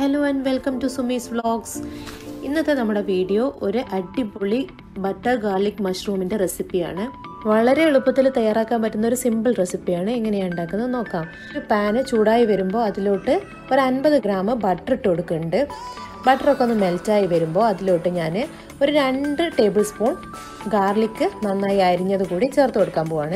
hello and welcome to Sumi's vlogs ഇന്നത്തെ നമ്മുടെ video ഒരു അടിപൊളി ബട്ടർ ഗാർലിക് മഷ്റൂമിൻ്റെ റെസിപ്പിയാണ് വളരെ എളുപ്പത്തിൽ തയ്യാറാക്കാൻ പറ്റുന്ന ഒരു സിമ്പിൾ റെസിപ്പിയാണ് എങ്ങനെയാണ് ഉണ്ടാക്കുന്നത് നോക്കാം ഒരു പാന് ചൂടായി വരുമ്പോൾ അതിലോട്ട് ഒരു അൻപത് ഗ്രാം ബട്ടർ ഇട്ട് കൊടുക്കുന്നുണ്ട് ബട്ടറൊക്കെ ഒന്ന് മെൽറ്റായി വരുമ്പോൾ അതിലോട്ട് ഞാൻ ഒരു രണ്ട് ടേബിൾ സ്പൂൺ ഗാർലിക്ക് നന്നായി അരിഞ്ഞത് കൂടി ചേർത്ത് കൊടുക്കാൻ പോവാണ്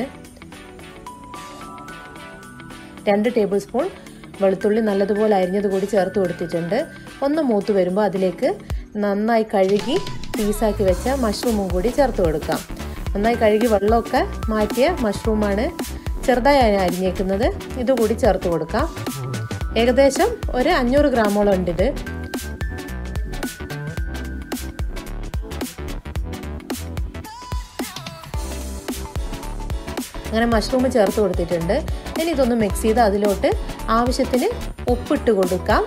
രണ്ട് ടേബിൾ സ്പൂൺ വെളുത്തുള്ളി നല്ലതുപോലെ അരിഞ്ഞത് കൂടി ചേർത്ത് കൊടുത്തിട്ടുണ്ട് ഒന്ന് മൂത്ത് വരുമ്പോൾ അതിലേക്ക് നന്നായി കഴുകി പീസാക്കി വെച്ച മഷ്റൂമും കൂടി ചേർത്ത് കൊടുക്കാം നന്നായി കഴുകി വെള്ളമൊക്കെ മാറ്റിയ മഷ്റൂമാണ് ചെറുതായി അരിഞ്ഞേക്കുന്നത് ഇതുകൂടി ചേർത്ത് കൊടുക്കാം ഏകദേശം ഒരു അഞ്ഞൂറ് ഗ്രാമോളം ഉണ്ട് ഇത് അങ്ങനെ മഷ്റൂം ചേർത്ത് കൊടുത്തിട്ടുണ്ട് ഇനി ഇതൊന്ന് മിക്സ് ചെയ്ത് അതിലോട്ട് ആവശ്യത്തിന് ഉപ്പിട്ട് കൊടുക്കാം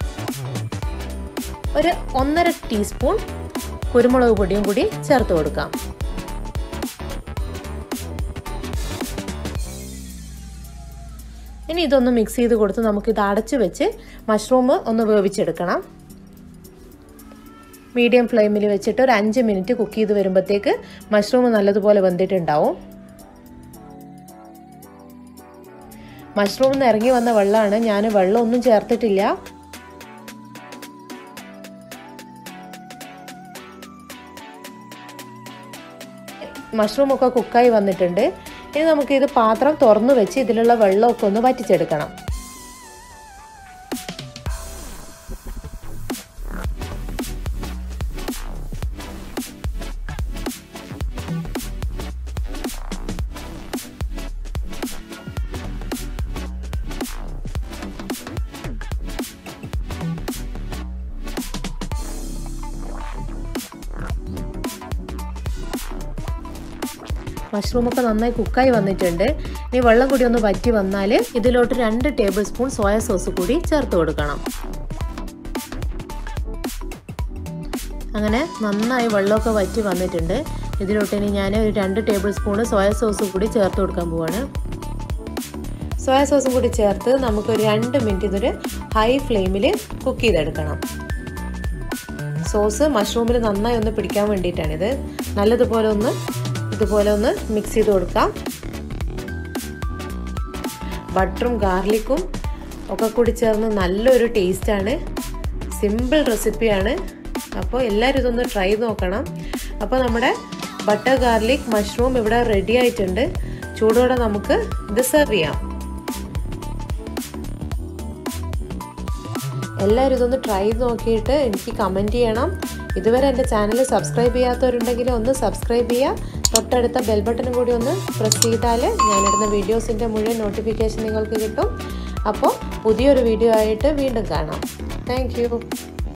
ഒരു ഒന്നര ടീസ്പൂൺ കുരുമുളക് പൊടിയും കൂടി ചേർത്ത് കൊടുക്കാം ഇനി ഇതൊന്ന് മിക്സ് ചെയ്ത് കൊടുത്ത് നമുക്കിത് അടച്ചു വെച്ച് മഷ്റൂം ഒന്ന് വേവിച്ചെടുക്കണം മീഡിയം ഫ്ലെയിമിൽ വെച്ചിട്ട് ഒരു അഞ്ച് മിനിറ്റ് കുക്ക് ചെയ്ത് വരുമ്പോഴത്തേക്ക് മഷ്റൂം നല്ലതുപോലെ വെന്തിട്ടുണ്ടാവും മഷ്റൂമിൽ നിന്ന് ഇറങ്ങി വന്ന വെള്ളമാണ് ഞാൻ വെള്ളമൊന്നും ചേർത്തിട്ടില്ല മഷ്റൂം ഒക്കെ കുക്കായി വന്നിട്ടുണ്ട് ഇനി നമുക്ക് ഇത് പാത്രം തുറന്നു വെച്ച് ഇതിലുള്ള വെള്ളമൊക്കെ ഒന്ന് വറ്റിച്ചെടുക്കണം മഷ്റൂമൊക്കെ നന്നായി കുക്കായി വന്നിട്ടുണ്ട് ഇനി വെള്ളം കൂടി ഒന്ന് വറ്റി വന്നാൽ ഇതിലോട്ട് രണ്ട് ടേബിൾ സ്പൂൺ സോയ സോസ് കൂടി ചേർത്ത് കൊടുക്കണം അങ്ങനെ നന്നായി വെള്ളമൊക്കെ വറ്റി വന്നിട്ടുണ്ട് ഇതിലോട്ട് ഇനി ഞാൻ ഒരു രണ്ട് ടേബിൾ സ്പൂൺ സോയ സോസ് കൂടി ചേർത്ത് കൊടുക്കാൻ പോവാണ് സോയ സോസും കൂടി ചേർത്ത് നമുക്കൊരു രണ്ട് മിനിറ്റ് ഇതൊരു ഹൈ ഫ്ലെയിമിൽ കുക്ക് ചെയ്തെടുക്കണം സോസ് മഷ്റൂമിൽ നന്നായി ഒന്ന് പിടിക്കാൻ വേണ്ടിയിട്ടാണിത് നല്ലതുപോലെ ഒന്ന് ഇതുപോലെ ഒന്ന് മിക്സ് ചെയ്ത് കൊടുക്കാം ബട്ടറും ഗാർലിക്കും ഒക്കെ കൂടി ചേർന്ന് നല്ലൊരു ടേസ്റ്റാണ് സിമ്പിൾ റെസിപ്പിയാണ് അപ്പോൾ എല്ലാവരും ഇതൊന്ന് ട്രൈ നോക്കണം അപ്പോൾ നമ്മുടെ ബട്ടർ ഗാർലിക് മഷ്റൂം ഇവിടെ റെഡി ആയിട്ടുണ്ട് ചൂടോടെ നമുക്ക് ഇത് സെർവ് ചെയ്യാം എല്ലാവരും ഇതൊന്ന് ട്രൈ നോക്കിയിട്ട് എനിക്ക് കമൻറ്റ് ചെയ്യണം ഇതുവരെ എൻ്റെ ചാനൽ സബ്സ്ക്രൈബ് ചെയ്യാത്തവരുണ്ടെങ്കിൽ ഒന്ന് സബ്സ്ക്രൈബ് ചെയ്യുക തൊട്ടടുത്ത ബെൽ ബട്ടണും കൂടി ഒന്ന് പ്രസ് ചെയ്താൽ ഞാനിടുന്ന വീഡിയോസിൻ്റെ മുഴുവൻ നോട്ടിഫിക്കേഷൻ നിങ്ങൾക്ക് കിട്ടും അപ്പോൾ പുതിയൊരു വീഡിയോ ആയിട്ട് വീണ്ടും കാണാം താങ്ക്